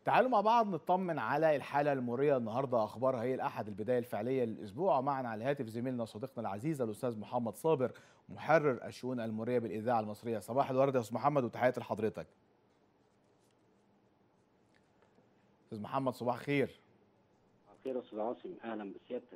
تعالوا مع بعض نطمن على الحالة المرية النهاردة أخبارها هي الأحد البداية الفعلية للأسبوع معنا على الهاتف زميلنا وصديقنا العزيز الأستاذ محمد صابر محرر الشؤون المرية بالإذاعة المصرية صباح الورد يا أستاذ محمد وتحياتي لحضرتك أستاذ محمد صباح خير خير يا استاذ عاصم اهلا بسيادتك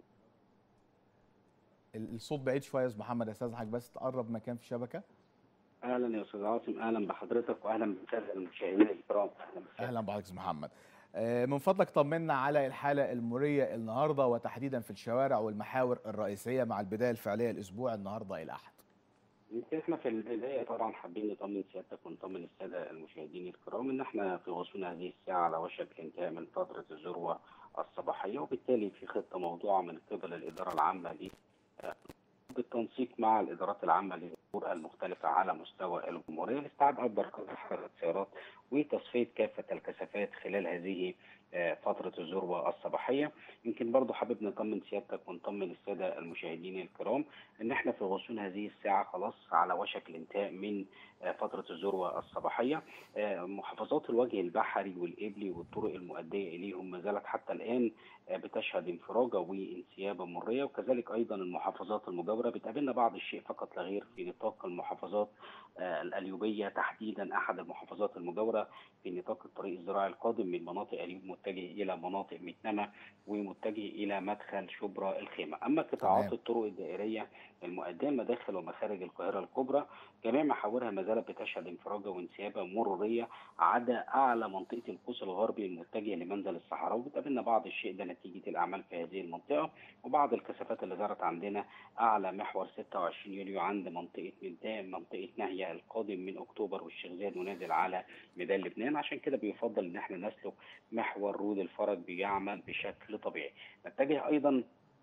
ال- الصوت بعيد شوية يا أستاذ محمد أستاذنك بس تقرب مكان في الشبكة اهلا يا استاذ عاصم اهلا بحضرتك واهلا بالساده المشاهدين الكرام اهلا بسيادتك. اهلا بحضرتك استاذ محمد آه، من فضلك طمنا على الحاله المريه النهارده وتحديدا في الشوارع والمحاور الرئيسيه مع البدايه الفعليه الاسبوع النهارده الاحد يمكن احنا في البدايه طبعا حابين نطمن سيادتك ونطمن الساده المشاهدين الكرام ان احنا في غصون هذه الساعه على وشك الانتهاء من فتره الذروه الصباحيه وبالتالي في خطه موضوعه من قبل الاداره العامه ل بالتنسيق مع الادارات العامه للامور المختلفه على مستوى الجمهوريه لاستيعاب اكبر قدر حركه السيارات وتصفيه كافه الكثافات خلال هذه آه، فتره الذروه الصباحيه يمكن برضو حابب نطمن سيادتك ونطمن الساده المشاهدين الكرام ان احنا في غصون هذه الساعه خلاص على وشك الانتهاء من آه، فتره الذروه الصباحيه آه، محافظات الوجه البحري والإبلي والطرق المؤديه اليهم ما زالت حتى الان آه، بتشهد انفراجه وانسيابه مريه وكذلك ايضا المحافظات المجاوره بتقابلنا بعض الشيء فقط لا غير في نطاق المحافظات آه، القليوبيه تحديدا احد المحافظات المجاوره في نطاق الطريق الزراعي القادم من مناطق اليوب متجه الى مناطق ميتنمه ومتجه الى مدخل شبرا الخيمه، اما قطاعات تمام. الطرق الدائريه المؤديه لمداخل ومخارج القاهره الكبرى جميع محاورها ما زالت بتشهد انفراجه وانسيابه مروريه عدا اعلى منطقه القوس الغربي المتجه لمنزل الصحراء وبتقابلنا بعض الشيء ده نتيجه الاعمال في هذه المنطقه وبعض الكثافات اللي ظهرت عندنا اعلى محور 26 يوليو عند منطقه ميدان منطقه ناهيه القادم من اكتوبر والشيخ زايد ونازل على ميدان لبنان عشان كده بيفضل ان احنا نسلك محور رود الفرج بيعمل بشكل طبيعي نتجه ايضا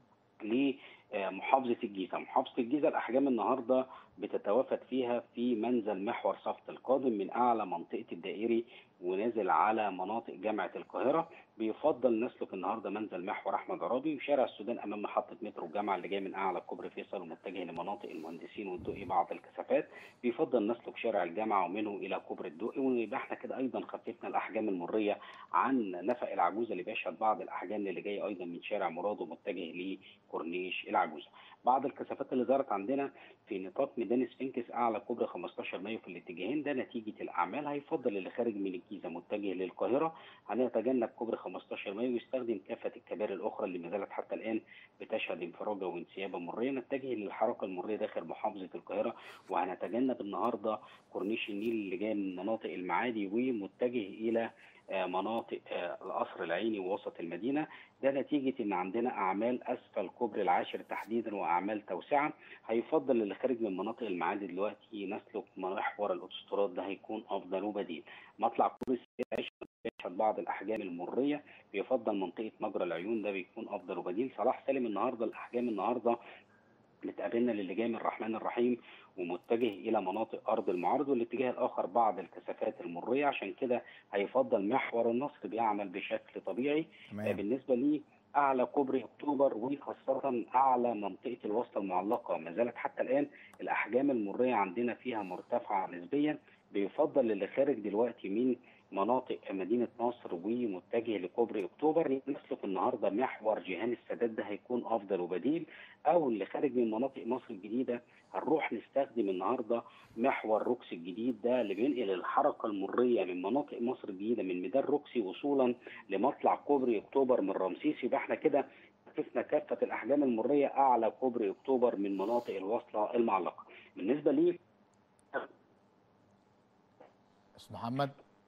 لمحافظة الجيزة محافظة الجيزة الأحجام النهاردة بتتوافد فيها في منزل محور صفت القادم من أعلى منطقة الدائري ونازل على مناطق جامعة القاهرة بيفضل نسلك النهارده منزل محور أحمد عرابي وشارع السودان أمام محطة مترو الجامعة اللي جاي من أعلى كوبري فيصل ومتجه لمناطق المهندسين والدقي بعض الكثافات بيفضل نسلك شارع الجامعة ومنه إلى كوبري الدقي ويبقى احنا كده أيضا خففنا الأحجام المرية عن نفق العجوزة اللي بيشهد بعض الأحجام اللي جاية أيضا من شارع مراد ومتجه لكورنيش العجوزة بعض الكثافات اللي ظهرت عندنا في نطاق ميدان سفنكس اعلى كوبري 15 مايو في الاتجاهين ده نتيجه الاعمال هيفضل اللي خارج من الجيزه متجه للقاهره هنتجنب كوبري 15 مايو ويستخدم كافه الكباري الاخرى اللي ما زالت حتى الان بتشهد انفراجه وانسيابه مريه نتجه للحركه المريه داخل محافظه القاهره وهنتجنب النهارده كورنيش النيل اللي جاي من مناطق المعادي ومتجه الى آه، مناطق آه، القصر العيني ووسط المدينه ده نتيجه ان عندنا اعمال اسفل كوبري العاشر تحديدا واعمال توسعه هيفضل اللي خارج من مناطق المعادي دلوقتي نسلك محور الاوتوستراد ده هيكون افضل وبديل مطلع كوبري السيد عيش بيشهد بعض الاحجام المريه بيفضل منطقه مجرى العيون ده بيكون افضل وبديل صلاح سالم النهارده الاحجام النهارده بتقابلنا للي جاي من الرحمن الرحيم ومتجه الى مناطق ارض المعارض والاتجاه الاخر بعض الكثافات المريه عشان كده هيفضل محور النصر بيعمل بشكل طبيعي آه، تمام بالنسبه لي اعلى كوبري اكتوبر وخاصه اعلى منطقه الوسطى المعلقه ما زالت حتى الان الاحجام المريه عندنا فيها مرتفعه نسبيا بيفضل اللي خارج دلوقتي من مناطق مدينه نصر ومتجه لكوبري اكتوبر نسلك النهارده محور جيهان السادات ده هيكون افضل وبديل او اللي خارج من مناطق مصر الجديده هنروح نستخدم النهارده محور روكس الجديد ده اللي بينقل الحركه المريه من مناطق مصر الجديده من ميدان روكسي وصولا لمطلع كوبري اكتوبر من رمسيس يبقى احنا كده خففنا كافه الاحجام المريه اعلى كوبري اكتوبر من مناطق الوصله المعلقه. بالنسبه لي استاذ محمد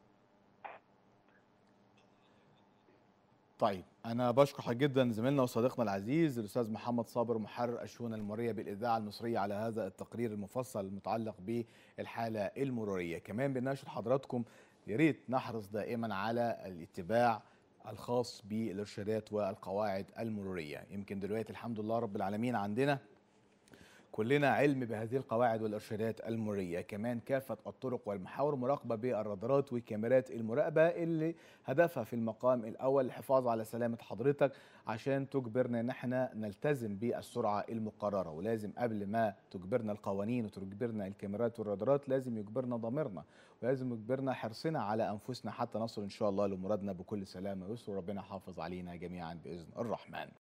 طيب انا بشكر حضرتك جدا زميلنا وصديقنا العزيز الاستاذ محمد صابر محرر الشؤون المريه بالاذاعه المصريه على هذا التقرير المفصل المتعلق بالحاله المروريه كمان بنناشد حضراتكم يا ريت نحرص دائما على الاتباع الخاص بالارشادات والقواعد المروريه يمكن دلوقتي الحمد لله رب العالمين عندنا كلنا علم بهذه القواعد والارشادات المريه كمان كافه الطرق والمحاور مراقبه بالرادارات وكاميرات المراقبه اللي هدفها في المقام الاول الحفاظ على سلامه حضرتك عشان تجبرنا ان احنا نلتزم بالسرعه المقرره ولازم قبل ما تجبرنا القوانين وتجبرنا الكاميرات والرادارات لازم يجبرنا ضميرنا ولازم يجبرنا حرصنا على انفسنا حتى نصل ان شاء الله لمرادنا بكل سلامه ويسر ربنا يحافظ علينا جميعا باذن الرحمن